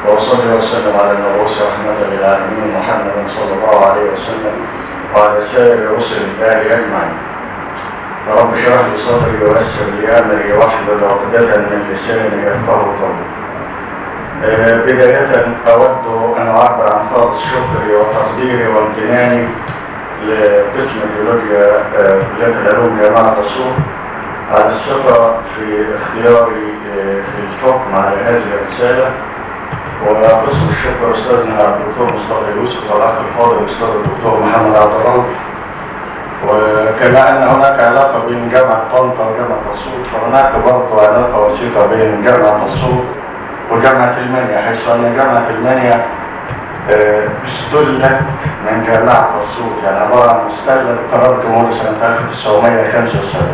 وأصلي وأسلم على المبعوث رحمة للعالمين محمد صلى الله عليه وسلم وعلى سائر رسل الله أجمعين. يا رب اشرح لي صدري ويسر لي أمري واحلل عقدة من لساني يفقه قولي. آه، بداية أود أن أعبر عن خالص شكري وتقديري وامتناني لقسم الجيولوجيا آه، كلية العلوم جامعة السور على الثقة في اختياري آه، في الحكم على هذه الرسالة وقسم الشكر أستاذنا الدكتور مصطفى يوسف والأخ الفاضل الأستاذ الدكتور محمد عبد الرؤوف وكما أن هناك علاقة بين جامعة طنطا وجامعة السور فهناك برضه علاقة وثيقة بين جامعة السور وجامعة المنيا حيث أن جامعة المنيا آه، استلت من جامعة السور يعني عبارة عن مستلت قرار جمهوري سنة 1975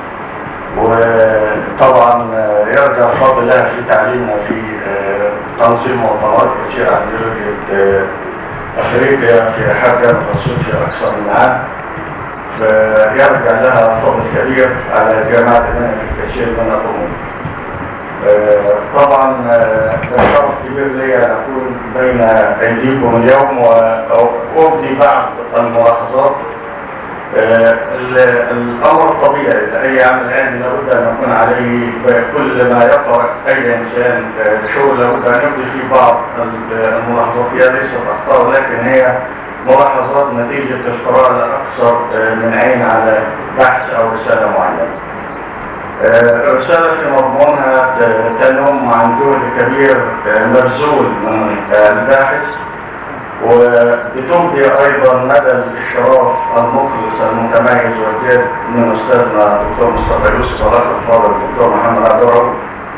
وطبعا آه، يرجع فضل لها في تعليمنا في آه، تنظيم مؤتمرات كثيرة عن جيولوجيا آه، أفريقيا في رحاب جامعة السور في أكثر من عام فيرجع لها فضل كبير على جامعة المنيا في الكثير من الأمور. آه، طبعا آه، ده شرف كبير لي ان اكون بين ايديكم اليوم وابدي بعض الملاحظات آه، ال- الامر الطبيعي لاي عمل علمي لابد ان يكون عليه كل ما يقرا اي انسان آه، شغل لابد ان يبدي فيه بعض ال- الملاحظات هي ليست اخطاء ولكن هي ملاحظات نتيجه القراءه لاكثر آه، من عين على بحث او رساله معينه. آه، رسالة في مضمونها ت- تنم عن جهد كبير آه، مبذول من آه، الباحث وبتبدي أيضا مدى الإشراف المخلص المتميز والجاد من أستاذنا الدكتور مصطفى يوسف والأخ الفاضل الدكتور محمد عبد الرؤوف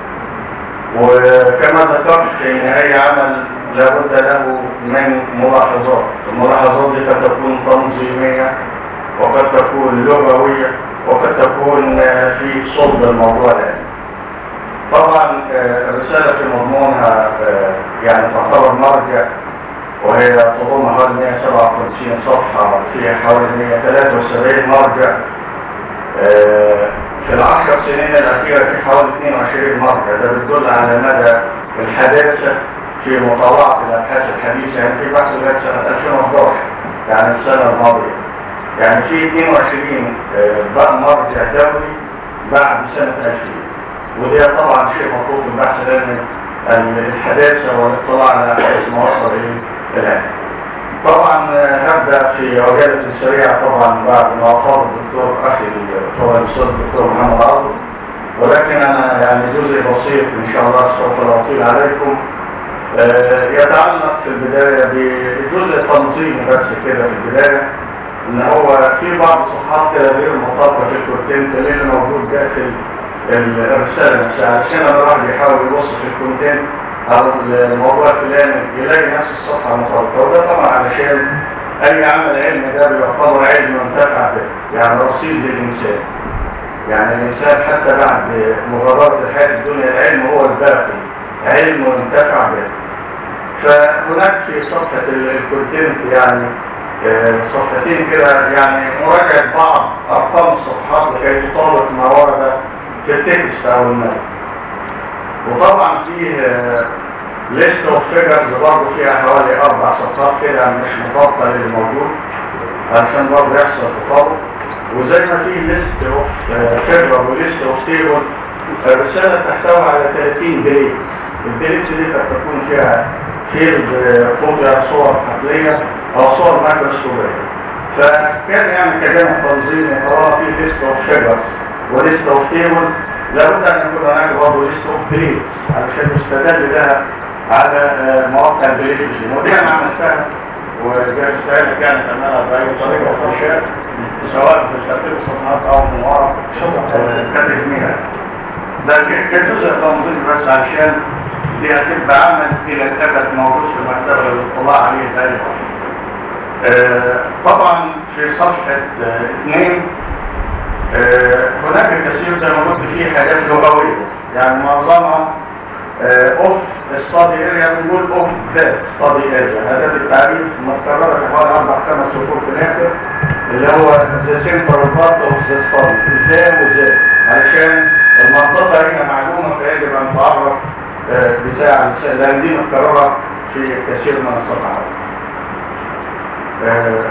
وكما ذكرت ان اي عمل لابد له من ملاحظات الملاحظات دي قد تكون تنظيميه وقد تكون لغويه وقد تكون آه، في صلب الموضوع العلمي طبعا آه، الرساله في مضمونها آه، يعني تعتبر مرجع وهي تضم حوالي 157 صفحه فيها حوالي 173 مرجع آه، في العشر سنين الأخيرة في حوالي 22 مرجع ده بتدل على مدى الحداثة في مطالعة الأبحاث الحديثة يعني في بحث لغاية سنة 2011 يعني السنة الماضية يعني في 22 آه، بقى مرجع دولي بعد سنة 2000 وده طبعا شيء مطلوب في البحث لأن الحداثة والاطلاع على أبحاث ما وصل إليه الآن طبعا آه، هبدا في عجاله سريعه طبعا بعد ما افاض الدكتور اخي الفاضل الاستاذ الدكتور محمد عاطف ولكن انا يعني جزء بسيط ان شاء الله سوف لا اطيل عليكم آه، يتعلق في البدايه بجزء تنظيمي بس كده في البدايه ان هو في بعض الصفحات كده غير مطابقه في الكونتنت اللي موجود داخل ال- الرساله نفسها عشان لما الواحد يحاول يبص في الكونتنت على الموضوع الفلاني يلاقي نفس الصفحه مطابقه وده طبعا علشان اي عمل علمي ده بيعتبر علم منتفع به يعني رصيد للانسان يعني الانسان حتى بعد مغادره الحياه الدنيا العلم هو الباقي علم منتفع به فهناك في صفحه ال- الكونتنت يعني آه، صفحتين كده يعني مراجعه بعض ارقام الصفحات لكي تطابق ما ورد في التكست او المتن وطبعا فيه ليست اوف فيجرز برضه فيها حوالي اربع صفحات كده مش مطابقه للي موجود علشان برضه يحصل تطابق وزي ما في ليست اوف فيجر وليست اوف تيبل الرساله تحتوي على 30 بيتس البيتس دي قد تكون فيها فيلد فوق صور حقليه او صور مايكروسكوبيه فكان يعني كجانب تنظيمي طالما في ليست اوف فيجرز وليست اوف تيبل لابد ان يكون هناك برضه ليست اوف بليتس علشان يستدل بها على آه، مواقع البليتيشن ودي انا عملتها وجلستها لك يعني تعملها بأي طريقه في الشارع سواء في ترتيب الصفحات او من ورا آه، كتجميع ده ك- كجزء تنظيمي بس علشان دي هتبقى عمل الى الابد موجود في المكتبه للاطلاع عليه لاي وقت. آه، طبعا في صفحه آه، اثنين آه، هناك كثير زي ما قلت فيه حاجات لغويه يعني معظمها اوف ستادي اريا بنقول اوف ذات ستادي اريا هذا التعريف متكرره في حوالي اربع خمس سطور في الاخر اللي هو ذا سنترال بارت اوف ذا ستادي ذا وذا علشان المنطقه هنا معلومه فيجب ان تعرف آه، بتاع لان دي متكرره في كثير من الصفحات آه،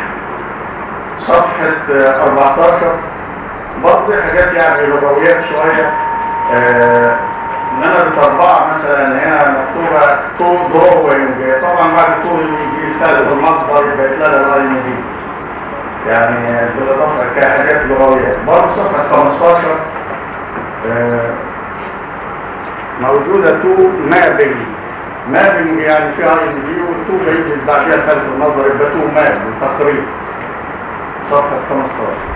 صفحة آه، 14 برضه حاجات يعني لغويات شوية آه، نمرة أربعة مثلا هنا مكتوبة تو دروينج طبعا بعد تو يجي الخالق المصدر يبقى يتلغى الاي دي يعني بالإضافة كحاجات لغويات برضه صفحة 15 آه، موجودة تو مابنج مابنج يعني فيها اي دي والتو بيجي بعدها خلف المصدر يبقى تو ماب التخريط صفحة 15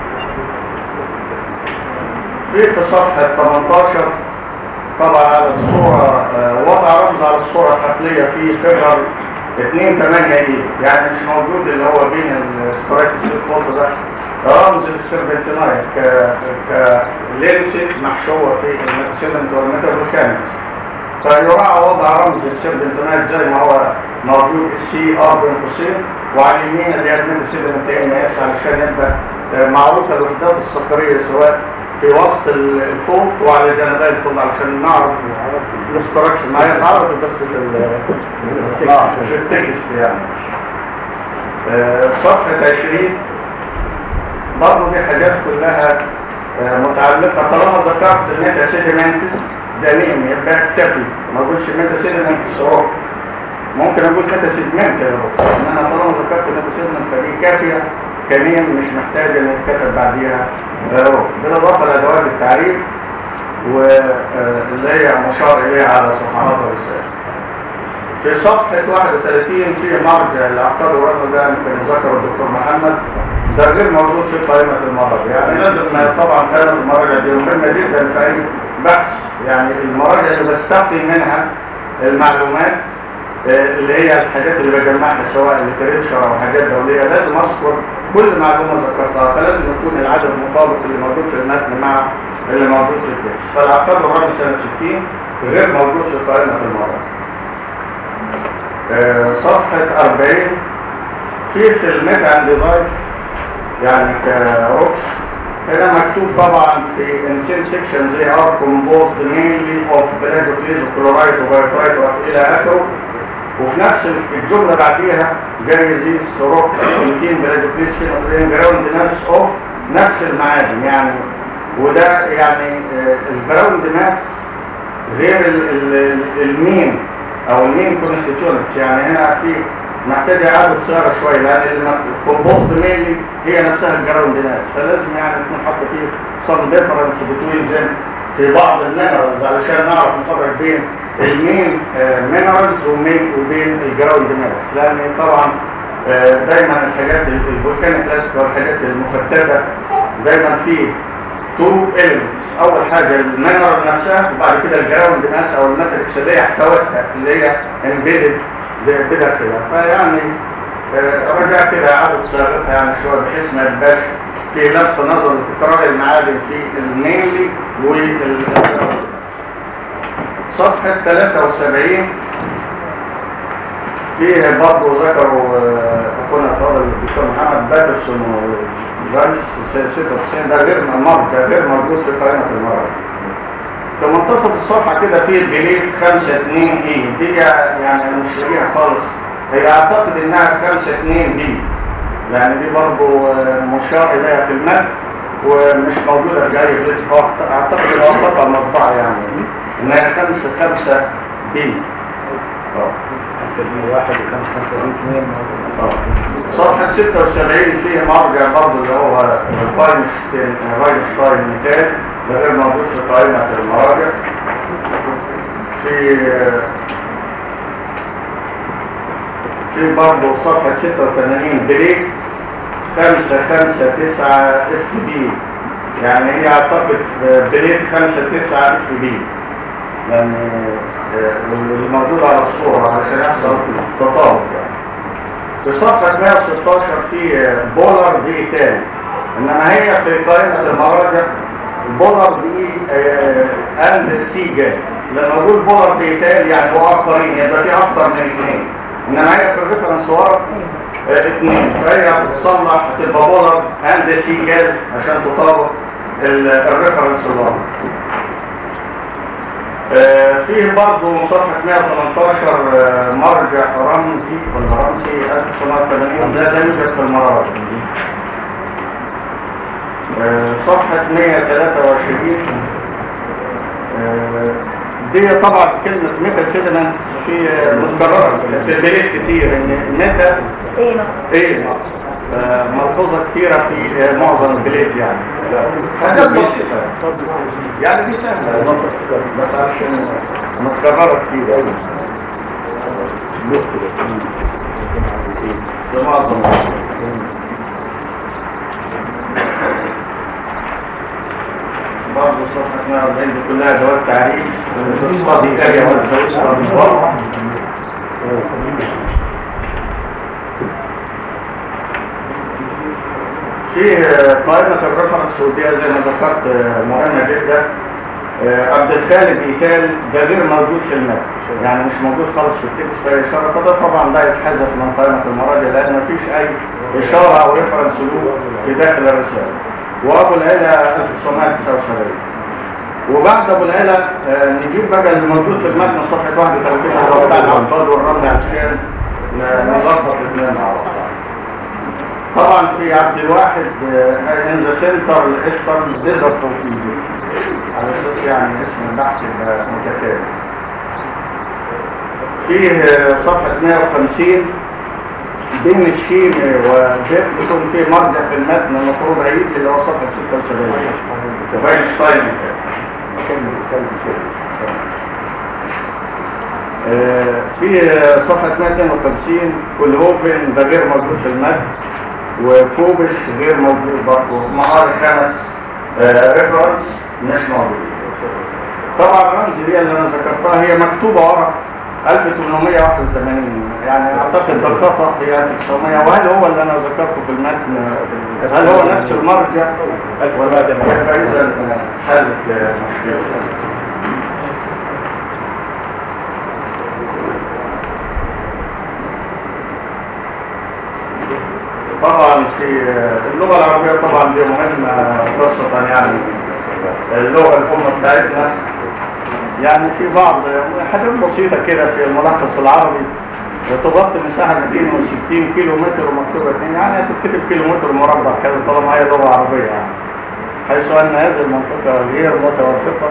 في في صفحة 18 طبعا على الصورة آه، وضع رمز على الصورة الحقلية في فيجر 2 8 اي يعني مش موجود اللي هو بين السترايك سليب فولت ده رمز للسيربنتينايت ك كلينسز محشوة في السيربنت والميتابوكاميكس فيراعى وضع رمز السيربنتينايت زي ما هو موجود السي ار بين قوسين وعلى اليمين اللي هي السيربنت ان اس علشان يبقى آه، معروفة الوحدات الصخرية سواء في وسط الفوق وعلى جانبي الفوق علشان نعرف الاستراكشن ما هي اتعرضت بس في ال في التكست يعني آه، صفحة 20 برضه دي حاجات كلها آه، متعلقة طالما ذكرت الميتا سيديمنتس ده مين يبقى اكتفي ما اقولش ميتا سيديمنتس روح ممكن اقول ميتا سيديمنت يا روح انما طالما ذكرت ميتا سيديمنت فدي كافية كمين مش محتاج ان يتكتب بعديها روح بالاضافة لادوات التعريف واللي هي مشار اليها على صفحات الرسالة في صفحة 31 في مرجع العقاد والرقم ده يمكن ذكره الدكتور محمد ده غير موجود في قائمة المراجع يعني لازم طبعا قائمة المراجع دي مهمة جدا في أي بحث يعني المراجع اللي بستقي منها المعلومات آه، اللي هي الحاجات اللي بجمعها سواء لتريتشر أو حاجات دولية لازم أذكر كل معلومة ذكرتها فلازم يكون العدد مطابق اللي موجود في المتن مع اللي موجود في التكست فالعقاد والرقم سنة 60 غير موجود في قائمة المراجع آه، صفحة 40 في في الميتا ديزاين يعني كروكس هنا مكتوب طبعا في انسين سيكشن زي ار كومبوزد مينلي اوف بلاجوكليز وكلورايد وبايوترايد الى اخره وفي نفس الجمله بعديها جايزيس روك كونتين بلاجوكليز فين جراوند ماس اوف نفس المعادن يعني وده يعني آه، الجراوند ماس غير ال- ال- المين او المين كونستيتيونتس يعني هنا في محتاج اعاده صياغه شويه لان الكومبوست ميلي هي نفسها الجراوند ناس فلازم يعني نكون حاطه فيه some difference between them في بعض المينرالز علشان نعرف نفرق بين المين مينرالز ومين وبين الجراوند ناس لان طبعا آه، دايما الحاجات الفولكانيك لاسك والحاجات المفتته دايما في تو elements اول حاجه المينرال نفسها وبعد كده الجراوند ماس او الماتريكس اللي هي احتوتها اللي هي امبيدد بداخلها فيعني آه، رجع كده اعاده صياغتها يعني شويه بحيث ما يبقاش في لفت نظر لتكرار المعادن في المينلي وال صفحه 73 فيه برضه ذكروا آه، اخونا الفاضل الدكتور محمد باترسون وفايس 96 ده غير مرجع غير موجود في قائمه المراجع في منتصف الصفحه كده في البليت 5 2 اي دي يعني انا مش لاقيها خالص هي اعتقد انها 5 2 بي يعني دي برضه آه، مشار اليها في المتن ومش موجوده في اي بليت اعتقد ان هو خطا مطبعه يعني انها 5 5 بي اه واحد وخمسة خمسة اثنين صفحة 76 فيه مرجع برضه اللي هو راينشتاين راينشتاين مثال ده غير موجود في قائمة المراجع في في برضه صفحة 86 بريك 5 5 9 اف بي يعني هي اعتقد بريك 5 9 اف بي يعني آه، اللي موجود على الصورة علشان يحصل تطابق يعني في صفحة 116 في بولر دي تاني انما هي في قائمة المراجع بولر دي اند سي جاي لما اقول بولر دي تاني يعني واخرين يبقى في اكتر من اثنين انما هي في الريفرنس ورا آه، اثنين فهي هتتصلح هتبقى بولر اند سي جاز عشان تطابق ال- الريفرنس اللي ورا آه، فيه برضه صفحة 118 آه، مرجع رمزي ولا رمزي 1980 ده ده يوجد في المراجع آه، صفحة 123 آه، دي طبعا كلمة ميتا سيدمنتس في آه، متكررة في بلاد كتير ان ميتا ايه نقص ايه ناقص ملحوظة كتيرة في آه، معظم البلاد يعني حاجات بسيطة يعني دي سهلة بس عشان متكررة كتير قوي في معظم برضه صفحة 140 دي كلها ادوات تعريف الاستاذ اريا ولا استاذ في قائمة الريفرنس ودي زي ما ذكرت مهمة جدا عبد الخالق إيتال ده غير موجود في المتن يعني مش موجود خالص في التكست أي إشارة فده طبعا ده يتحذف من قائمة المراجع لأن مفيش أي إشارة أو ريفرنس له في داخل الرسالة وأبو العلا 1979 وبعد أبو العلا آه، نجيب بقى اللي موجود في المتن صفحة 31 اللي هو بتاع الأبطال والرمل عشان ن- نظبط الاثنين مع بعض طبعا في عبد الواحد ان ذا سنتر الايسترن ديزرت اوف ايجيبت على اساس يعني اسم البحث يبقى متكامل فيه صفحة 150 بين الشين والبيت بيكون فيه مرجع في المتن المفروض هيجي اللي هو صفحة 76 فاينشتاين آه، في صفحة 152 كلهوفن ده غير موجود في المتن وكوبش غير موجود برضه مهار خمس ريفرنس مش موجود طبعا الرمز دي اللي انا ذكرتها هي مكتوبه ورا 1881 يعني اعتقد بالخطا هي 1900 وهل هو اللي انا ذكرته في المتن هل هو نفس المرجع ولا يبقى اذا حلت آه، مشكله طبعا في اللغة العربية طبعا دي مهمة قصة يعني اللغة الأم بتاعتنا يعني في بعض حاجات بسيطة كده في الملخص العربي تغطي مساحة 260 كيلو متر ومكتوبة 2 يعني هتتكتب كيلو متر مربع كده طالما هي لغة عربية يعني حيث أن هذه المنطقة غير متوافقة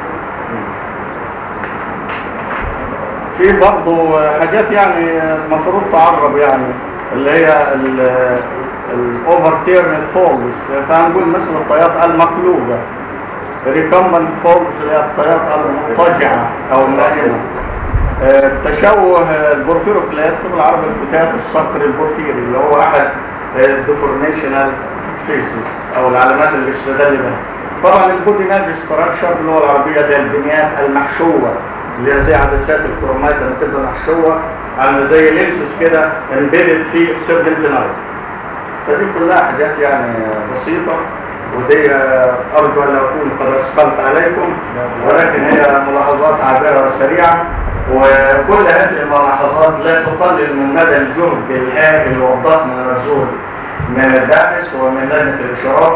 في برضه حاجات يعني المفروض تعرب يعني اللي هي الاوفر تيرنت فولز فهنقول مثل الطيات المقلوبه ريكمبنت فولز اللي هي الطيات المضطجعه او النائمه آه، تشوه البورفيروكلاست بالعربي الفتات الصقر البورفيري اللي هو احد الديفورميشنال فيسز او العلامات اللي بيستدل بها طبعا البودي ناج ستراكشر اللي هو العربيه اللي هي البنيات المحشوه اللي هي زي عدسات الكرومات لما تبقى محشوه عامله زي لينسز كده امبيدد في السيرفنتينايل فدي كلها حاجات يعني بسيطه ودي ارجو ان اكون قد اثقلت عليكم ولكن هي ملاحظات عابره وسريعه وكل هذه الملاحظات لا تقلل من مدى الجهد الهائل والضخم المبذول من الباحث ومن لجنه الاشراف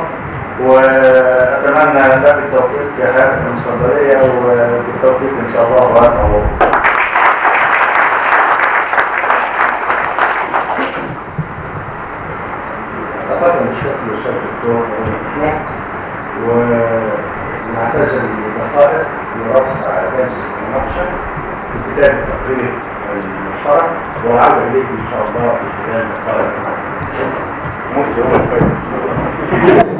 واتمنى لك التوفيق في حياتك المستقبليه وبالتوفيق ان شاء الله وهذا هو أخذنا الشكل والشكل الدكتور محمود ونعتذر للدقائق لرفع على جلسة المناقشة ابتداء التقرير المشترك والعودة إليكم إن شاء الله في خلال دقائق شكرا. ممكن هو الفايده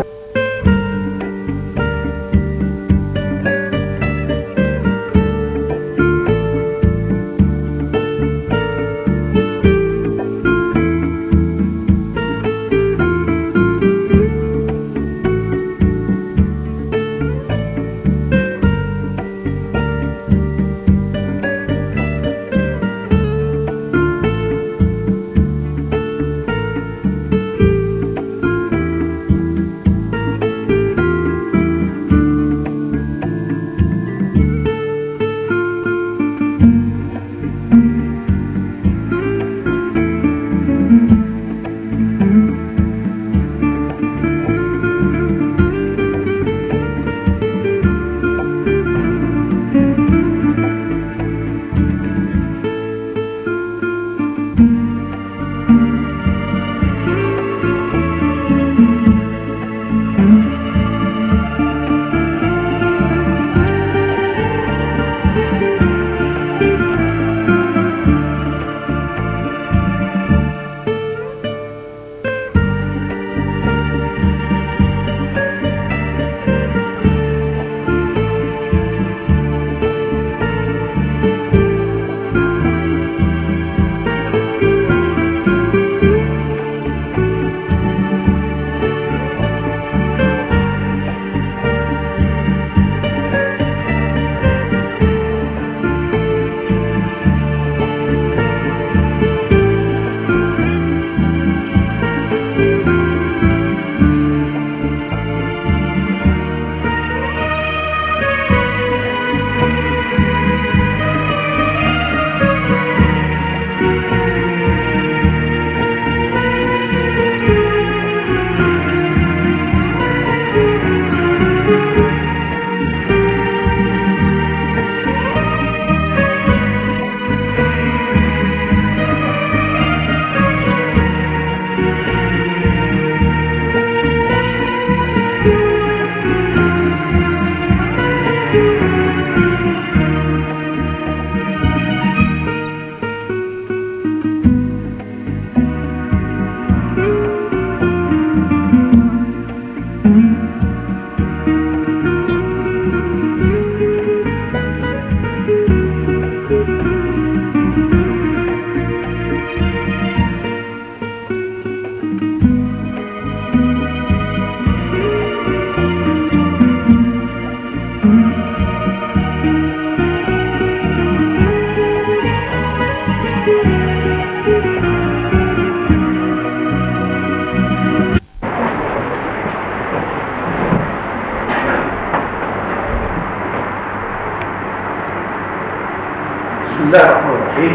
الله الرحمن الرحيم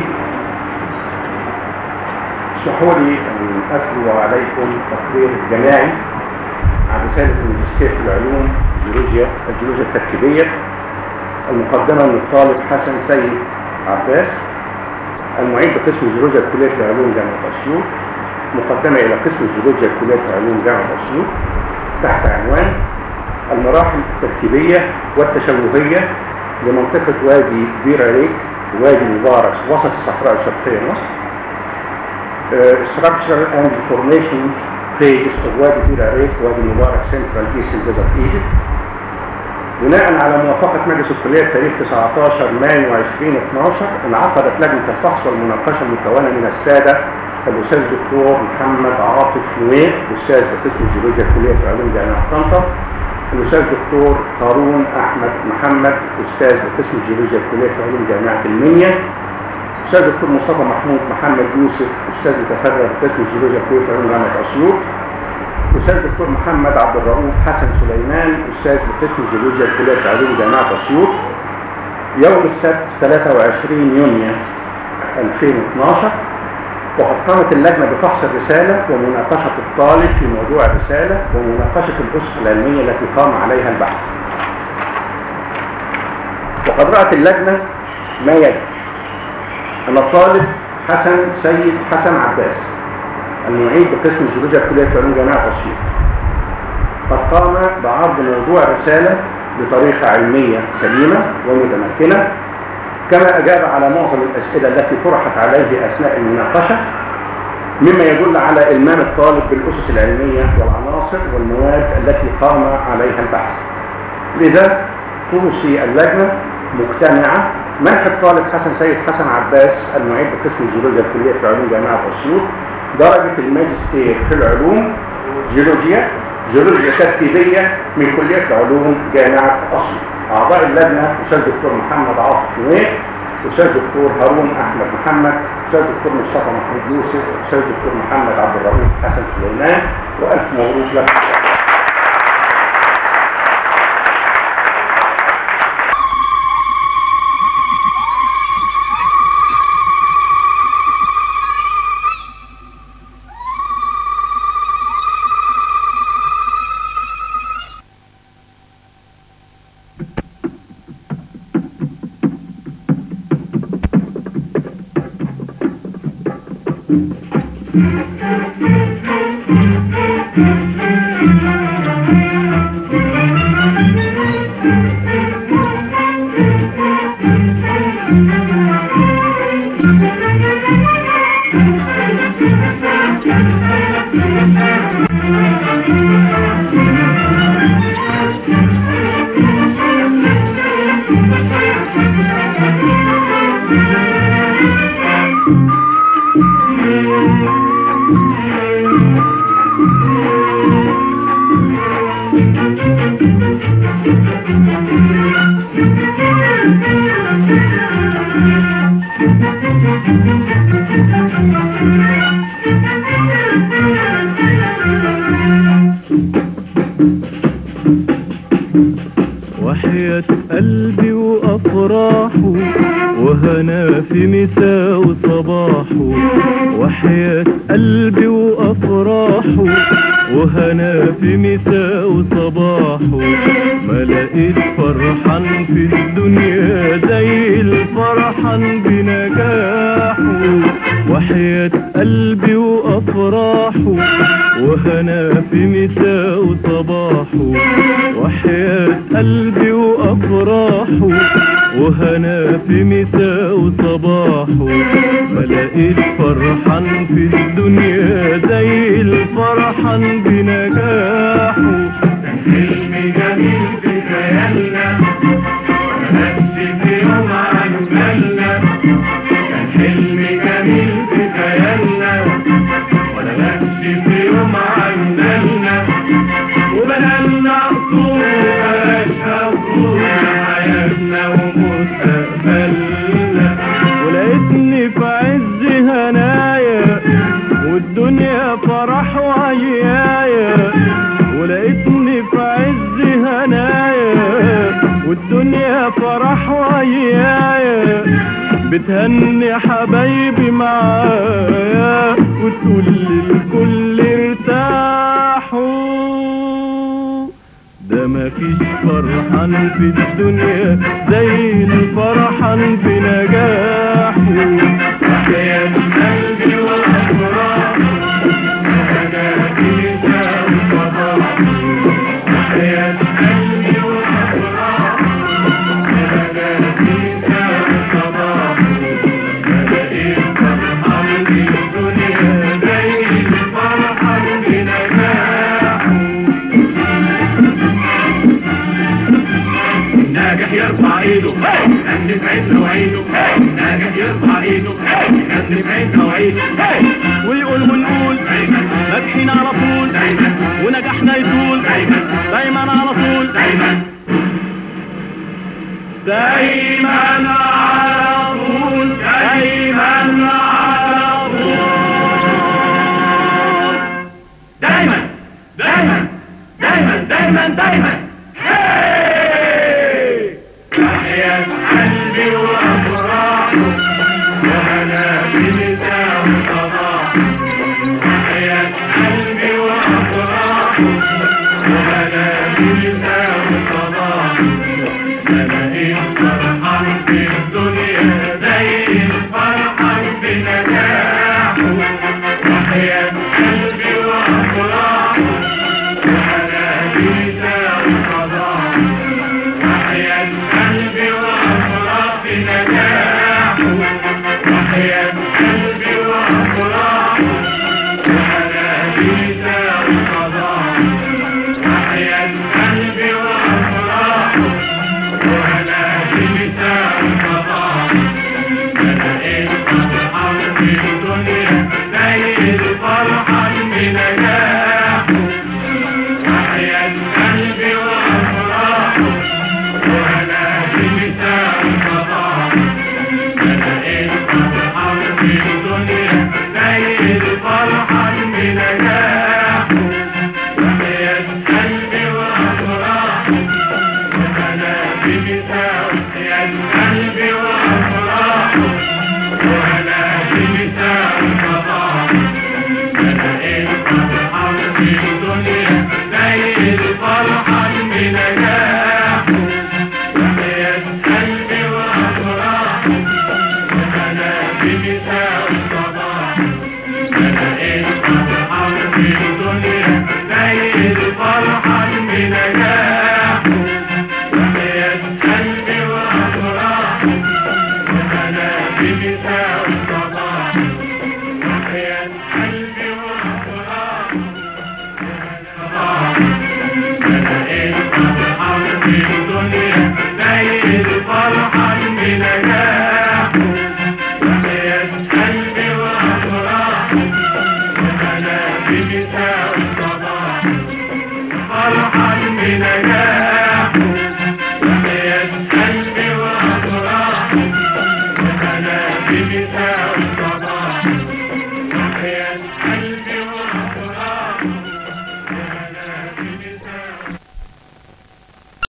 اسمحوا لي ان اتلو عليكم تقرير جماعي عن رساله الماجستير في العلوم الجيولوجيا الجيولوجيا التركيبيه المقدمه من الطالب حسن سيد عباس المعيد بقسم الجيولوجيا بكليه العلوم جامعه اسيوط مقدمه الى قسم الجيولوجيا بكليه العلوم جامعه اسيوط تحت عنوان المراحل التركيبيه والتشوهيه لمنطقه وادي بير ريك وادي مبارك وسط الصحراء الشرقيه مصر uh, structure and formation phases of Wadi Birarik, Wadi Mubarak Central Eastern Desert Egypt بناء على موافقة مجلس الكلية بتاريخ 19 مايو 2012 انعقدت لجنة الفحص والمناقشة المكونة من السادة الأستاذ الدكتور محمد عاطف نوير أستاذ بقسم الجيولوجيا الكلية في علوم جامعة طنطا الأستاذ الدكتور هارون أحمد محمد أستاذ بقسم الجيولوجيا الكلية في علوم جامعة المنيا الاستاذ الدكتور مصطفى محمود محمد يوسف استاذ متفرغ بقسم الجيولوجيا الكليه في علوم جامعه اسيوط الاستاذ الدكتور محمد عبد الرؤوف حسن سليمان استاذ بقسم الجيولوجيا الكليه في علوم جامعه اسيوط يوم السبت 23 يونيو 2012 وقد قامت اللجنه بفحص الرساله ومناقشه الطالب في موضوع الرساله ومناقشه الاسس العلميه التي قام عليها البحث وقد رأت اللجنه ما يلي أن الطالب حسن سيد حسن عباس المعيد بقسم الجيولوجيا الكلية في علوم جامعة أسيوط قد قام بعرض موضوع الرسالة بطريقة علمية سليمة ومتمكنة كما أجاب على معظم الأسئلة التي طرحت عليه أثناء المناقشة مما يدل على إلمام الطالب بالأسس العلمية والعناصر والمواد التي قام عليها البحث لذا توصي اللجنة مجتمعة منح الطالب حسن سيد حسن عباس المعيد بقسم الجيولوجيا الكلية في علوم جامعة أسيوط درجة الماجستير في العلوم جيولوجيا جيولوجيا تركيبية من كلية العلوم جامعة أسيوط أعضاء اللجنة أستاذ دكتور محمد عاطف نوير أستاذ دكتور هارون أحمد محمد أستاذ دكتور مصطفى محمود يوسف أستاذ دكتور محمد عبد الرؤوف حسن سليمان وألف مبروك لك وحياة قلبي وأفراحه وهنا في مساء وصباحه وحياة قلبي وأفراحه وهنا في مساء وصباحه ما لقيت فرحان في الدنيا زي الفرحان بنجاحه وحياة قلبي وأفراحه وهنا في مساء وصباحه وحياة قلبي وأفراحه وهنا في مساء وصباحه ما لقيت فرحان في الدنيا زي الفرحان بنجاحه كان حلم جميل في خيالنا مبقاش في يوم عن بالنا كان حلم جميل في خيالنا ولا غابش في يوم عن بالنا وبنالنا قصور مبقاش قصور حياتنا ومستقبلنا ولقيتني في عز هنايا والدنيا فرح وعيايا ولقيتني في عز هنايا والدنيا فرح وعيايا بتهني حبايبي معايا وتقول للكل ارتاحوا ده مفيش فرحان في الدنيا زي الفرحان بنجاحه يا قلبي والأفراح أنا كنيسة وصباح يا قلبي والأفراح أنا كنيسة وصباح أنا إيه فرحان بالدنيا زي الفرحان بنجاحه ناجح يرفع ايده ناس عيدنا وعيده ناجح يرفع ايده ناس عيدنا وعيده ويقول ونقول دايما ناجحين على طول دايما ونجاحنا يطول دايما دايما على طول دايما دايما على طول دايما على طول دايما دايما دايما دايما دايما هاي تحيا قلبي وافراحه وهنا بنساء وصباح تحيا قلبي وافراحه وهنا بنساء وصباح انا ايه فرحان في الدنيا زي الفرحان بنجاحه وحياة قلبي وافراحه وانا بنساء وصباح وحياة قلبي وافراح بنجاحه وحياة قلبي وافراحه وانا بنساء وصباح وحياة قلبي وافراحه وانا بنساء وصباح انا ايه فرحان في الدنيا زي الفرحان بنجاحه وحياة قلبي وافراحه وانا بنساء وصباح انا ايه فرحان في الدنيا زي الفرحان بنجاحه وحياة قلبي وافراحه وانا بنساء وحياة قلبي وافراحه وانا بنساء وصباح انا ايه فرحان في الدنيا زي الفرحان بنجاحه وحياة قلبي وافراحه وانا بنساء وصباح انا ايه فرحان في الدنيا زي الفرحان بنجاحه وحياة قلبي وافراحه وانا بنساء وصباح وحياة قلبي وافراحه انا ايه فرحان في الدنيا زي الفرحان بنجاحه